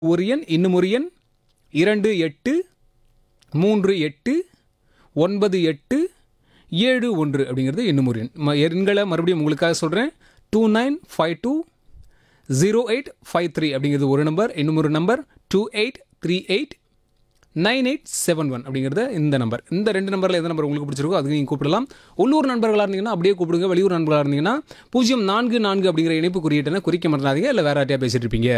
ஒரு எண் இன்னும் ஒரு எண் இரண்டு எட்டு மூன்று எட்டு ஒன்பது எட்டு ஏழு ஒன்று அப்படிங்கிறது இன்னும் ஒரு எண் ம- எண்களை மறுபடியும் உங்களுக்காக சொல்கிறேன் two nine five two zero eight five three அப்படிங்கிறது ஒரு நம்பர் இன்னும் ஒரு number two eight three eight nine eight seven one அப்படிங்கிறது இந்த நம்பர் இந்த ரெண்டு நம்பரில் எந்த நம்பர் உங்களுக்கு பிடிச்சிருக்கோ அதுக்கு நீங்கள் கூப்பிடலாம் உள்ளூர் நண்பர்களாக இருந்தீங்கன்னா அப்படியே கூப்பிடுங்க வெளியூர் நண்பர்களாக இருந்தீங்கன்னா பூஜ்ஜியம் நான்கு நான்கு அப்படிங்கிற இணைப்பு குறியீட்டனை குறிக்க மாட்டாதீங்க இல்லை வேற யார்ட்டையா பேசிட்டு இருப்பீங்க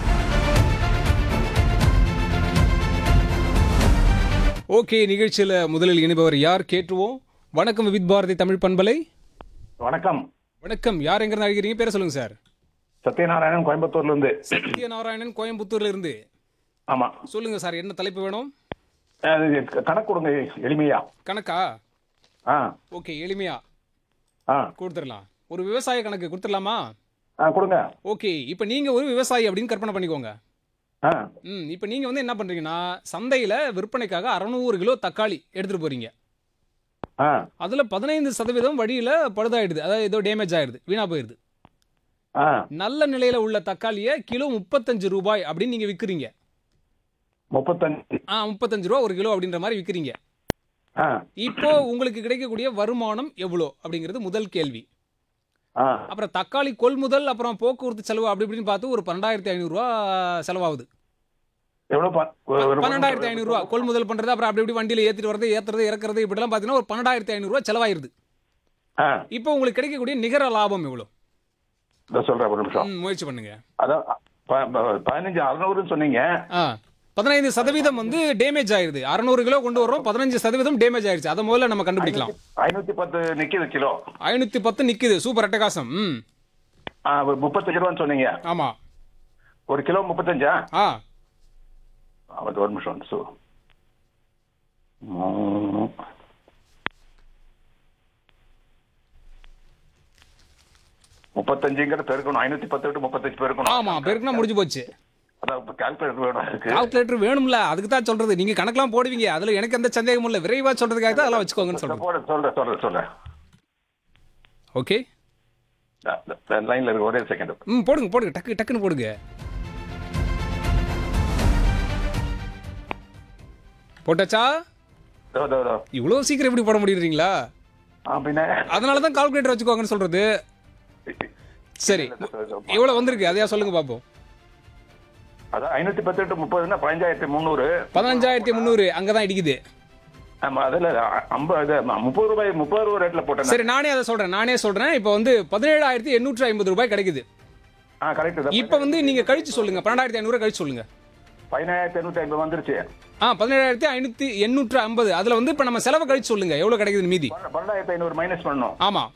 ஓகே நிகழ்ச்சியில் முதலில் இணைபவர் யார் கேட்டுருவோம் வணக்கம் வித் பாரதி தமிழ் பண்பலை வணக்கம் வணக்கம் யார் எங்கிருந்து அழைக்கிறீங்க பேரை சொல்லுங்க சார் சத்யநாராயணன் கோயம்புத்தூர்ல இருந்து சத்யநாராயணன் கோயம்புத்தூர்ல இருந்து ஆமா சொல்லுங்க சார் என்ன தலைப்பு வேணும் அது கணக்கு கொடுங்க எளிமையா கணக்கா ஆ ஓகே எளிமையா ஆ கொடுத்துடலாம் ஒரு விவசாய கணக்கு கொடுத்துடலாமா ஆ கொடுங்க ஓகே இப்போ நீங்கள் ஒரு விவசாயி அப்படின்னு கற்பனை பண்ணிக்கோங்க ஆ ம் இப்போ நீங்கள் வந்து என்ன பண்ணுறீங்கன்னா சந்தையில் விற்பனைக்காக அறநூறு கிலோ தக்காளி எடுத்துகிட்டு போகிறீங்க ஆ அதில் பதினைந்து சதவீதம் வழியில் பழுதாயிடுது அதாவது ஏதோ டேமேஜ் ஆயிடுது வீணாக போயிடுது ஆ நல்ல நிலையில் உள்ள தக்காளியை கிலோ முப்பத்தஞ்சு ரூபாய் அப்படின்னு நீங்கள் விற்கிறீங்க முப்பத்தஞ்சு ஆ முப்பத்தஞ்சு ரூபா ஒரு கிலோ அப்படின்ற மாதிரி விற்கிறீங்க ஆ இப்போ உங்களுக்கு கிடைக்கக்கூடிய வருமானம் எவ்வளோ அப்படிங்கிறது முதல் கேள்வி ஆ அப்புறம் தக்காளி கொள்முதல் அப்புறம் போக்குவரத்து செலவு அப்படி இப்படின்னு பார்த்து ஒரு பன்னெண்டாயிரத்தி ஐநூறுரூவா செலவாகுது எவ்வளவு ப- ஒரு- ஒரு- பன்னெண்டாயிரத்தி ஐநூறுரூவா கொள்முதல் பண்ணுறது அப்புறம் அப்படி இப்படி வண்டியில் ஏற்றிட்டு வரது ஏற்றுறது இறக்குறது இப்படிலாம் பார்த்தீங்கன்னா ஒரு பன்னெண்டாயிரத்தி ஐநூறுரூவா செலவாயிருது ஆ இப்போ உங்களுக்கு கிடைக்கக்கூடிய நிகர லாபம் எவ்வளோ இதோ சொல்றேன் ஒரு நிமிஷம் ம், முயற்சி பண்ணுங்க அதான் ப- ப- பதினஞ்சு அறுநூறுன்னு சொன்னீங்க ஆ பதினைந்து சதவீதம் வந்து டேமேஜ் ஆயிருது அறநூறு கிலோ கொண்டு வரோம் பதினஞ்சு சதவீதம் டேமேஜ் ஆயிருச்சு அதை முதல்ல நம்ம கண்டுபிடிக்கலாம் ஐநூத்தி பத்து நிக்குது கிலோ ஐநூற்றி பத்து நிற்குது சூப்பர் அட்டகாசம் ம் ஆ ஒரு முப்பத்தஞ்சு ரூபான்னு சொன்னீங்க ஆமாம் ஒரு கிலோ முப்பத்தஞ்சா ஆ அது ஒரு நிமிஷம் சு மூணு. முப்பத்தஞ்சுங்கிற பெருக்கணும் ஐநூத்தி பத்து விட்டு முப்பத்தஞ்சு பெருக்கணும் ஆமாம் பெருக்குனா முடிஞ்சு போச்சு அதான் கால்குலேட்டர் வேணும் இருக்கு கால்குலேட்டர் வேணும்ல அதுக்கு தான் சொல்றது நீங்க கணக்கெல்லாம் போடுவீங்க அதுல எனக்கு எந்த சந்தேகமும் இல்லை விரைவா சொல்றதுக்காக தான் அதெல்லாம் வச்சுக்கோங்கன்னு சொல்றேன் போட சொல்றேன் சொல்றேன் சொல்றேன் ஓகே லைன்ல இருக்கு ஒரே செகண்ட் ம் போடுங்க போடுங்க டக்கு டக்குன்னு போடுங்க போட்டாச்சா இவ்வளோ சீக்கிரம் எப்படி போட முடியுறீங்களா பின்ன அதனால தான் கால்குலேட்டர் வச்சுக்கோங்கன்னு சொல்றது சரி எவ்வளோ வந்திருக்கு அதையா சொல்லுங்க பார்ப்போம் அதான் ஐநூத்தி பத்து விட்டு முப்பதுன்னா பதினஞ்சாயிரத்தி முந்நூறு பதினஞ்சாயிரத்தி முந்நூறு அங்கே தான் இடிக்குது ஆமா அதுல ஐம்பது முப்பது ரூபாய் முப்பது ரூபாய் ரேட்ல போட்டேன் சரி நானே அதை சொல்றேன் நானே சொல்றேன் இப்போ வந்து பதினேழாயிரத்தி எண்ணூற்றி ஐம்பது ரூபாய் கிடைக்குது ஆ கரெக்ட் இப்போ வந்து நீங்க கழிச்சு சொல்லுங்க பன்னெண்டாயிரத்தி ஐநூறு கழிச்சு சொல்லுங்க பதினாயிரத்தி எண்ணூத்தி ஐம்பது வந்துருச்சு ஆ பதினேழாயிரத்தி ஐநூற்றி எண்ணூற்று ஐம்பது அதில் வந்து இப்போ நம்ம செலவு கழிச்சு சொல்லுங்க எவ்வளோ கிடைக்குது மீதி பன்ன- பன்னெண்டாயிரத்தி ஐநூறு மைனஸ் பண்ணணும் ஆமாம்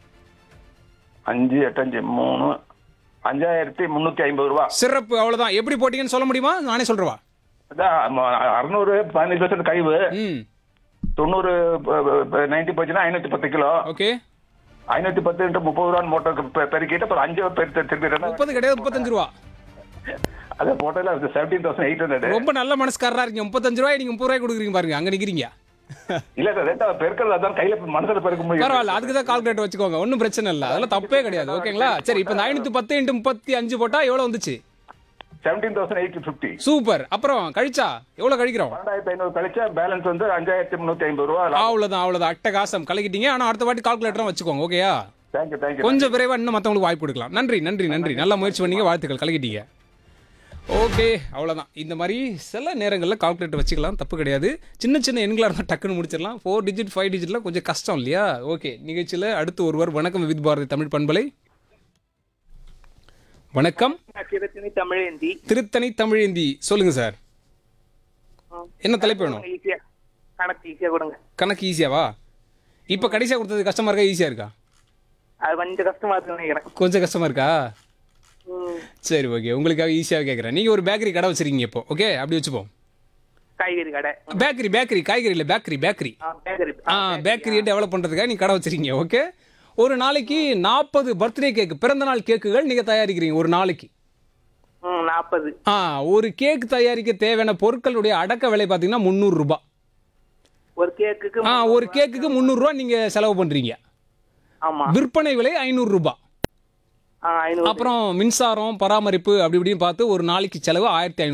அஞ்சு எட்டஞ்சு மூணு அஞ்சாயிரத்தி முந்நூத்தி ஐம்பது ரூபா சிறப்பு அவ்வளோதான் எப்படி போட்டீங்கன்னு சொல்ல முடியுமா நானே சொல்றவா அதான் அறுநூறு பதினஞ்சு பர்சன்ட் கைவு ம் தொண்ணூறு நைன்டி போச்சுன்னா ஐநூத்தி பத்து கிலோ ஓகே ஐநூத்தி பத்து இன்ட்டு முப்பது ரூபான்னு மோட்டர் பெருக்கிட்டு அப்புறம் அஞ்சு பெருத்து திருப்பி ரெண்டா- முப்பது கிடையாது முப்பத்தஞ்சு ரூபா அதை போட்டதுல செவன்டீன் தௌசண்ட் எயிட் ஹண்ட்ரட் ரொம்ப நல்ல மனசுக்காரரா இருக்கீங்க முப்பத்தஞ்சு ரூபாய் நீங்க முப்பது ரூபாய் கொடுக்குறீங்க பாருங்க அங்க நிக்கிறீங்க இல்ல சார் ரேட்டா பெருக்கிறது அதான் கையில மனசுல பெருக்க முடியும் பரவாயில்ல அதுக்கு தான் கால்குலேட்டர் வச்சுக்கோங்க ஒன்றும் பிரச்சனை இல்லை அதெல்லாம் தப்பே கிடையாது ஓகேங்களா சரி இப்போ இந்த ஐநூத்தி பத்து இன்ட்டு முப்பத்தி அஞ்சு போட்டா எவ்வளோ வந்துச்சு seventeen thousand eight fifty super அப்புறம் கழிச்சா எவ்வளோ கழிக்கிறோம் பன்னெண்டாயிரத்தி ஐநூறு கழிச்சா பேலன்ஸ் வந்து அஞ்சாயிரத்தி முந்நூத்தி ஐம்பது ரூபா அவ்வளோதான் அவ்வளோதான் அட்டகாசம் கலக்கிட்டீங்க ஆனால் அடுத்த வாட்டி கால்குலேட்டரும் வச்சுக்கோங்க ஓகேயா தேங்க்யூ தேங்க்யூ கொஞ்சம் விரைவா இன்னும் மற்றவங்களுக்கு வாய்ப்பு கொடுக்கலாம் நன்றி நன்றி நன்றி நல்லா முயற்சி பண்ணீங்க வாழ்த்துக்கள் கலக்கிட்டீங்க ஓகே அவ்வளோதான் இந்த மாதிரி சில நேரங்களில் கால்குலேட்டர் வச்சுக்கலாம் தப்பு கிடையாது சின்ன சின்ன எண்களாக இருந்தால் டக்குன்னு முடிச்சிடலாம் ஃபோர் டிஜிட் ஃபைவ் டிஜிட்லாம் கொஞ்சம் கஷ்டம் இல்லையா ஓகே நிகழ்ச்சியில் அடுத்து ஒருவர் வணக்கம் வித் பாரதி தமிழ் பண்பலை வணக்கம் சிவத்தினி தமிழேந்தி திருத்தணி தமிழேந்தி சொல்லுங்க சார் என்ன தலைப்பு வேணும் ஈஸியா கணக்கு ஈஸியா கொடுங்க கணக்கு ஈஸியாவா இப்போ கடைசியாக கொடுத்தது கஷ்டமாக இருக்கா ஈஸியாக இருக்கா அது கொஞ்சம் கஷ்டமா இருக்குன்னு நினைக்கிறேன் கொஞ்சம் கஷ்டமாக இருக்கா ம். சரி ஓகே உங்களுக்காக ஈஸியாக கேட்குறேன் நீங்கள் ஒரு பேக்கரி கடை வச்சிருக்கீங்க இப்போ ஓகே அப்படி வச்சுப்போம் காய்கறி கடை பேக்கரி பேக்கரி காய்கறி இல்லை பேக்கரி பேக்கரி ஆ, பேக்கரி ஆ பேக்கரியை டெவலப் பண்ணுறதுக்காக நீங்கள் கடை வச்சிருக்கீங்க ஓகே ஒரு நாளைக்கு நாற்பது பர்த்டே கேக்கு பிறந்த நாள் கேக்குகள் நீங்கள் தயாரிக்கிறீங்க ஒரு நாளைக்கு ம் நாற்பது ஆ ஒரு கேக் தயாரிக்க தேவையான பொருட்களுடைய அடக்க விலை பார்த்தீங்கன்னா முந்நூறுரூபா ஒரு கேக்குக்கு ஆ ஒரு கேக்குக்கு முந்நூறுரூவா நீங்கள் செலவு பண்ணுறீங்க ஆமா விற்பனை விலை ஐநூறுரூபா ஆ ஐநூறு அப்புறம் மின்சாரம் பராமரிப்பு அப்படி இப்படின்னு பார்த்து ஒரு நாளைக்கு செலவு ஆயிரத்தி